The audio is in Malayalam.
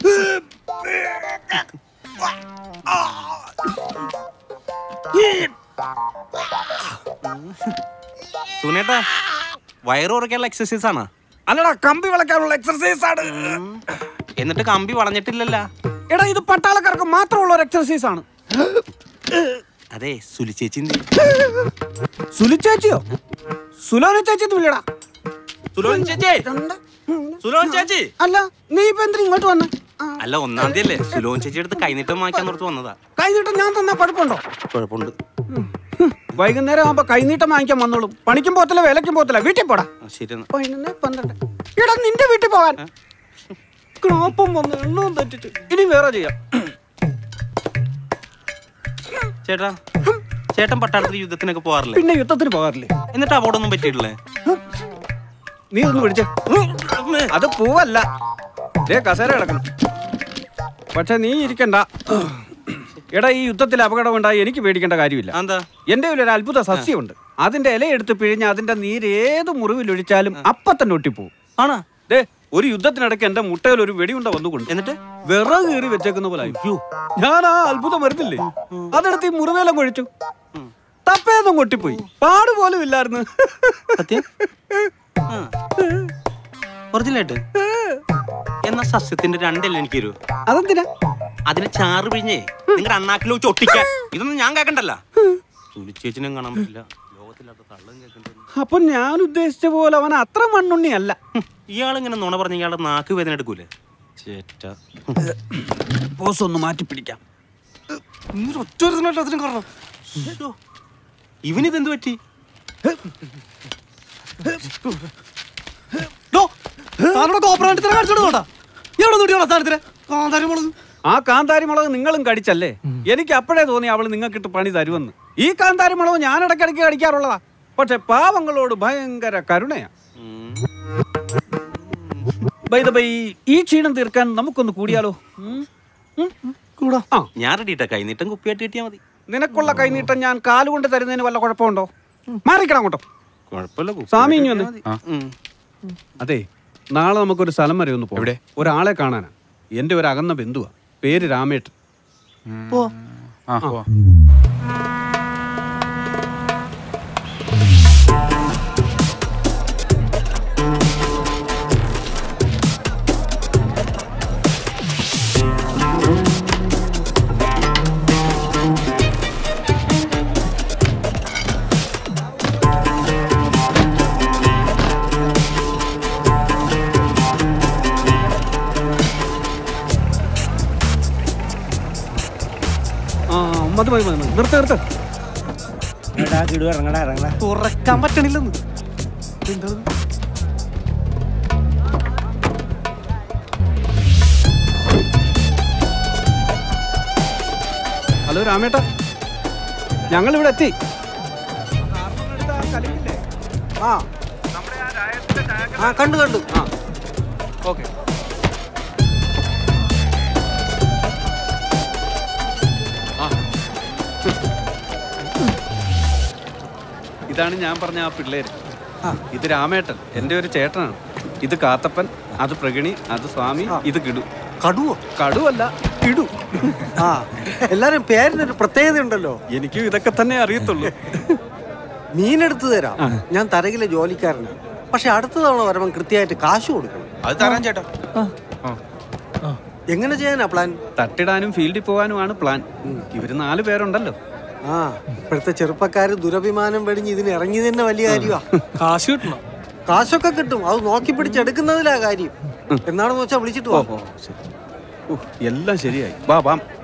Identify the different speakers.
Speaker 1: സുനേട്ടാ വയറ് കുറയ്ക്കാനുള്ള എക്സസൈസ് ആണ്
Speaker 2: അല്ലടാ കമ്പി വളയ്ക്കാനുള്ള എക്സർസൈസ് ആണ്
Speaker 1: എന്നിട്ട് കമ്പി വളഞ്ഞിട്ടില്ലല്ല
Speaker 2: എടാ ഇത് പട്ടാളക്കാർക്ക് മാത്രമുള്ള ഒരു എക്സർസൈസ് ആണ്
Speaker 1: അതെ സുലി ചേച്ചിന്റെ
Speaker 2: സുലി ചേച്ചിയോ സുലോന ചേച്ചി ഒന്നും ഇല്ലടാ
Speaker 1: സുലോൻ ചേച്ചി സുലോൻ ചേച്ചി
Speaker 2: അല്ല നീ ഇപ്പൊ എന്തിനാ ഇങ്ങോട്ട് വന്ന
Speaker 1: അല്ല ഒന്നാം തീയതി അല്ലേ സുലോൻ ചേച്ചി എടുത്ത് കൈനീട്ടം വാങ്ങിക്കാൻ നിർത്ത് വന്നതാ
Speaker 2: കൈനീട്ടം ഞാൻ തന്നാ കുഴപ്പമുണ്ടോ
Speaker 1: കുഴപ്പമുണ്ട്
Speaker 2: വൈകുന്നേരം ആകുമ്പോ കൈനീട്ടം വാങ്ങിക്കാൻ വന്നോളും പണിക്കും പോത്തില്ല വേലയ്ക്കും പോത്തില്ല വീട്ടിൽ പോടാ
Speaker 1: ആ, ശരി എന്നാ
Speaker 2: പതിനൊന്ന് പന്ത്രണ്ട് എടാ നിന്റെ വീട്ടിൽ പോകാൻ ക്രോപ്പം വന്ന് എണ്ണവും തെറ്റിച്ച് ഇനി വേറെ ചെയ്യാം
Speaker 1: ചേട്ടാ ചേട്ടൻ പട്ടാളത്തിൽ യുദ്ധത്തിനൊക്കെ പോവാറില്ലേ
Speaker 2: പിന്നെ യുദ്ധത്തിന് പോകാറില്ലേ
Speaker 1: എന്നിട്ട് അവിടൊന്നും പറ്റിയിട്ടില്ലേ
Speaker 2: നീ ഒന്ന് പിടിച്ചേ അത് പൂവല്ല ദേ കസേര കിടക്കണം പക്ഷെ നീ ഇരിക്കണ്ട എടാ ഈ യുദ്ധത്തിൽ അപകടം ഉണ്ടായി എനിക്ക് പേടിക്കേണ്ട കാര്യമില്ല
Speaker 1: എന്താ
Speaker 2: എന്റെ ഒരു അത്ഭുത സസ്യമുണ്ട് അതിന്റെ ഇല എടുത്ത് പിഴിഞ്ഞ് അതിന്റെ നീര് ഏത് മുറിവിൽ ഒഴിച്ചാലും അപ്പൊ തന്നെ ഒട്ടിപ്പോവും
Speaker 1: ആണാ
Speaker 2: ദേ ഒരു യുദ്ധത്തിനിടയ്ക്ക് എന്റെ മുട്ടയിൽ ഒരു വെടിയുണ്ട വന്നുകൊണ്ട്
Speaker 1: എന്നിട്ട്
Speaker 2: വിറക് കീറി വെച്ചേക്കുന്ന പോലെ ആയി. ഞാൻ ആ അത്ഭുതം വരുന്നില്ലേ അതെടുത്ത് ഈ മുറിവേലം കൊഴിച്ചു തപ്പേന്നും കൊട്ടിപ്പോയി പാട് പോലും ഇല്ലായിരുന്നു
Speaker 1: സത്യം ഒറിജിനലായിട്ട് എന്നാ സസ്യത്തിന്റെ രണ്ടല്ല എനിക്ക് തരൂ
Speaker 2: അതെന്തിനാ
Speaker 1: അതിന് ചാറ് പിഴിഞ്ഞേ നിങ്ങളുടെ അണ്ണാക്കിൽ വെച്ച് ഒട്ടിക്കാൻ ഇതൊന്നും ഞാൻ കേക്കണ്ടല്ല ചേച്ചിനെ കാണാൻ പറ്റില്ല ലോകത്തില്ലാത്ത തള്ളും കേൾക്കണ്ട
Speaker 2: അപ്പൊ ഞാൻ ഉദ്ദേശിച്ച പോലെ അവൻ അത്ര മണ്ണുണ്ണിയല്ല
Speaker 1: ഇയാളിങ്ങനെ നുണ പറഞ്ഞ ഇയാളുടെ നാക്ക് വേദന എടുക്കൂലേ ചേറ്റ
Speaker 2: ബോസ് ഒന്ന് മാറ്റി പിടിക്കാം
Speaker 1: ഇവനിതെന്ത് പറ്റി
Speaker 2: ആ കാന്താരി മുളക് നിങ്ങളും കടിച്ചല്ലേ എനിക്ക് അപ്പോഴേ തോന്നി അവള് നിങ്ങൾക്കിട്ട് പണി തരുമെന്ന് ഈ കാന്താരി മുളക് ഞാൻ ഇടയ്ക്കിടയ്ക്ക് കടിക്കാറുള്ളതാ പക്ഷെ പാവങ്ങളോട് ഭയങ്കര കരുണയാ ബൈ ദ ബൈ ഈ ക്ഷീണം തീർക്കാൻ നമുക്കൊന്ന് കൂടിയാലോ ഉം? ഉം? കൂടാ ആ
Speaker 1: ഞാൻ റെഡിട്ടാ കൈനീട്ടം കുപ്പിയായിട്ട് കിട്ടിയാ മതി
Speaker 2: നിനക്കുള്ള കൈനീട്ടം ഞാൻ കാലുകൊണ്ട് തരുന്നതിന് വല്ല കുഴപ്പമുണ്ടോ മാറിക്കണം അങ്ങോട്ടോ
Speaker 1: കുഴപ്പമില്ല
Speaker 2: സ്വാമി ഇങ്ങ് വന്നേ.
Speaker 1: ഉം.
Speaker 2: അതെ നാളെ നമുക്കൊരു സ്ഥലം വരെ ഒന്ന് പോകണം ഒരാളെ കാണാനാ എന്റെ ഒരു അകന്ന ബന്ധുവാ പേര് രാമേട്ടൻ
Speaker 3: ആ പോവാം.
Speaker 2: ആ മതി മതി മതി മതി. നിർത്ത് നിർത്ത്
Speaker 1: തുറക്കാൻ പറ്റണില്ലെന്ന്
Speaker 2: ഹലോ രാമേട്ട ഞങ്ങൾ ഇവിടെ എത്തി ആ ആ കണ്ടു കണ്ടു ആ ഓക്കെ ഇതാണ് ഞാൻ പറഞ്ഞ ആ പിള്ളേര് ഇത് രാമേട്ടൻ എൻ്റെ ഒരു ചേട്ടനാണ് ഇത് കാത്തപ്പൻ അത് പ്രഗണി അത് സ്വാമി ഇത് കിടു
Speaker 4: കടുവോ
Speaker 2: കടുവല്ല കിടു
Speaker 4: ആ എല്ലാരും പേരിനൊരു പ്രത്യേകത ഉണ്ടല്ലോ
Speaker 2: എനിക്കും ഇതൊക്കെ തന്നെ അറിയത്തുള്ളൂ
Speaker 4: മീനെടുത്ത് തരാം ഞാൻ തരകിലെ ജോലിക്കാരനാണ് പക്ഷെ അടുത്ത തവണ വരുമ്പം കൃത്യമായിട്ട് കാശ് കൊടുക്കണം
Speaker 3: അത് തരാൻ ചേട്ടാ
Speaker 4: എങ്ങനെ ചെയ്യാനാ പ്ലാൻ
Speaker 2: തട്ടിടാനും ഫീൽഡിൽ പോകാനുമാണ് പ്ലാൻ ഇവര് നാല് പേരുണ്ടല്ലോ
Speaker 4: ആ ഇപ്പോഴത്തെ ചെറുപ്പക്കാര് ദുരഭിമാനം വെടിഞ്ഞ് ഇതിന് ഇറങ്ങിയത് തന്നെ വലിയ കാര്യമാ
Speaker 2: കാശ് കിട്ടണം
Speaker 4: കാശൊക്കെ കിട്ടും അത് നോക്കി പിടിച്ചെടുക്കുന്നതിലാ കാര്യം എന്നാണെന്ന് വെച്ചാൽ വിളിച്ചിട്ട് പോ
Speaker 2: എല്ലാം ശരിയായി വാ വാം